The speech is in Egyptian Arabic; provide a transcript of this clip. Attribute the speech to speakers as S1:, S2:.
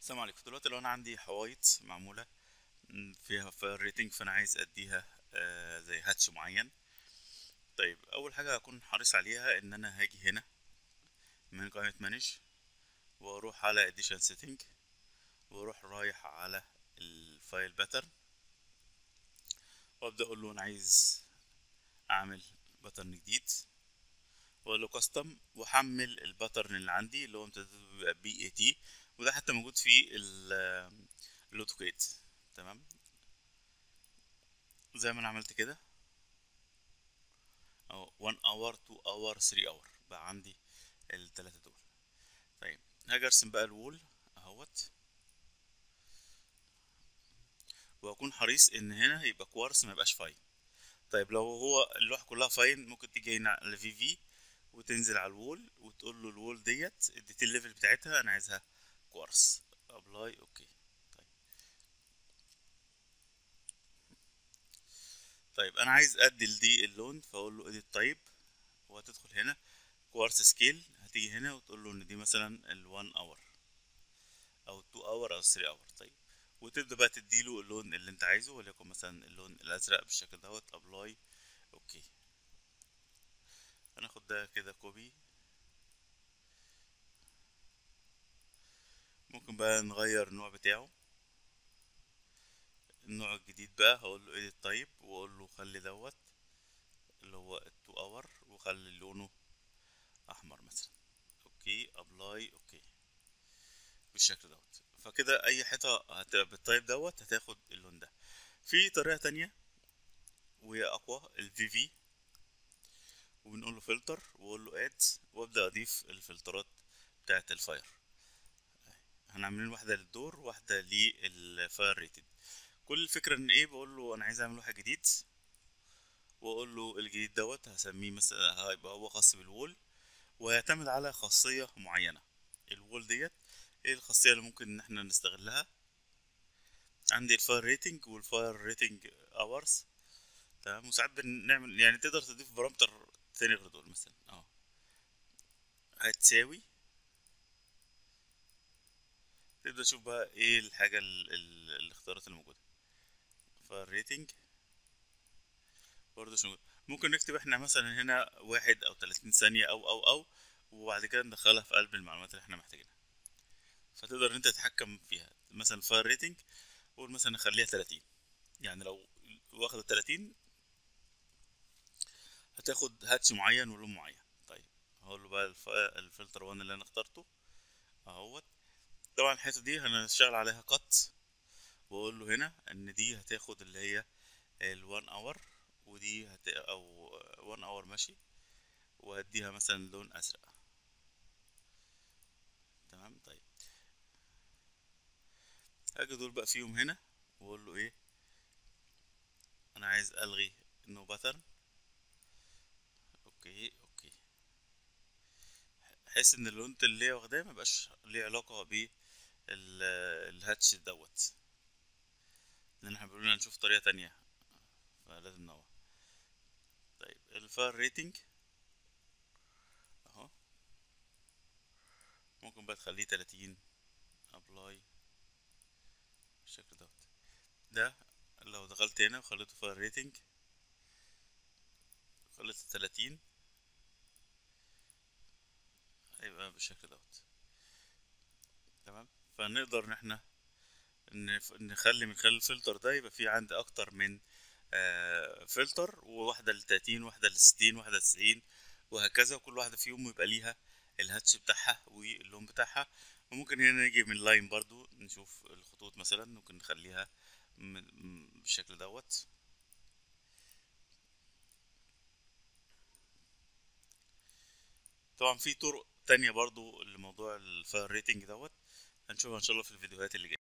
S1: السلام عليكم دلوقتي لو انا عندي حوايط معمولة م، فيها فاير ريتنج فانا عايز اديها آه، زي هاتش معين طيب اول حاجة هكون حريص عليها ان انا هاجي هنا من قائمة مانج واروح على اديشن سيتنج واروح رايح على الفايل باترن وابدا اقول له انا عايز اعمل باترن جديد واقول له كاستم واحمل الباترن اللي عندي اللي هو امتداده بيبقى بي اي تي وده حتى موجود في ال- الاوتوكاد تمام زي ما انا عملت كده اهو 1 اور 2 اور 3 اور بقى عندي التلاتة دول طيب هاجي ارسم بقى الوول اهوت واكون حريص ان هنا يبقى كوارس ما يبقاش فاين طيب لو هو اللوحة كلها فاين ممكن تيجي هنا على في في وتنزل على الوول وتقول له الوول ديت الديتيل ليفل بتاعتها انا عايزها كوارس ابلاي اوكي طيب طيب انا عايز ادي لدي اللون فاقول له اديت تايب وهتدخل هنا كوارس سكيل هتيجي هنا وتقول له ان دي مثلا ال1 اور او 2 اور او 3 اور طيب وتبدا بقى تديله اللون اللي انت عايزه وليكن مثلا اللون الازرق بالشكل دوت ابلاي اوكي هناخد ده كده كوبي ممكن بقى نغير النوع بتاعه النوع الجديد بقى هقول له edit طيب واقول له خلي دوت اللي هو التو اور وخلي لونه احمر مثلا اوكي ابلاي اوكي بالشكل دوت فكده اي حيطه هتبقى بالطيب دوت هتاخد اللون ده في طريقه تانية وهي اقوى الفي في وبنقول له فلتر واقول له اد وابدا اضيف الفلترات بتاعه الفاير هنعمل واحده للدور واحده للفاير ريتد كل الفكره ان ايه بقول له انا عايز اعمل واحد جديد واقول له الجديد دوت هسميه مثلا هيبقى هو خاص بالوول ويعتمد على خاصيه معينه الوول ديت ايه الخاصيه اللي ممكن ان احنا نستغلها عندي الفاير ريتنج والفاير ريتنج اورز تمام وساعات بنعمل يعني تقدر تضيف بارامتر تاني غير دول مثلا اه هتساوي تبدأ تشوف بقى ايه الحاجة ال ال الاختيارات الموجودة فالريتنج برضه مش موجود ممكن نكتب احنا مثلا هنا واحد او تلاتين ثانية او او او وبعد كده ندخلها في قلب المعلومات اللي احنا محتاجينها فتقدر ان انت تتحكم فيها مثلا الفاير ريتنج قول مثلا نخليها تلاتين يعني لو واخدة تلاتين هتاخد هاتش معين ولون معين طيب هقول له بقى الف... الفلتر وان اللي انا اخترته اهوت طبعا الحته دي هنشتغل عليها قط واقول له هنا ان دي هتاخد اللي هي ال1 اور ودي هت... او 1 اور ماشي وهديها مثلا لون ازرق تمام طيب هاجي دول بقى فيهم هنا واقول له ايه انا عايز الغي نو باترن اوكي اوكي بحيث ان اللون اللي هي واخداه مبقاش ليه علاقة ب الهاتش دوت لان احنا بيقولوا نشوف طريقة تانية فلازم نوع طيب الفاير ريتنج اهو ممكن بقى تخليه تلاتين ابلاي بالشكل دوت ده لو دخلت هنا وخليته فاير ريتنج خليته تلاتين هيبقى بالشكل دوت تمام فنقدر ان احنا نخلي من خلال الفلتر ده يبقى في عندي اكتر من آه فلتر وواحدة لتلاتين واحدة لستين واحدة لتسعين وهكذا وكل واحدة فيهم يبقى ليها الهاتش بتاعها واللون بتاعها وممكن هنا نيجي من لاين برضو نشوف الخطوط مثلا ممكن نخليها بالشكل دوت طبعا في طرق تانية برضو لموضوع الفاير ريتنج دوت هنشوفها ان شاء الله في الفيديوهات اللي جايه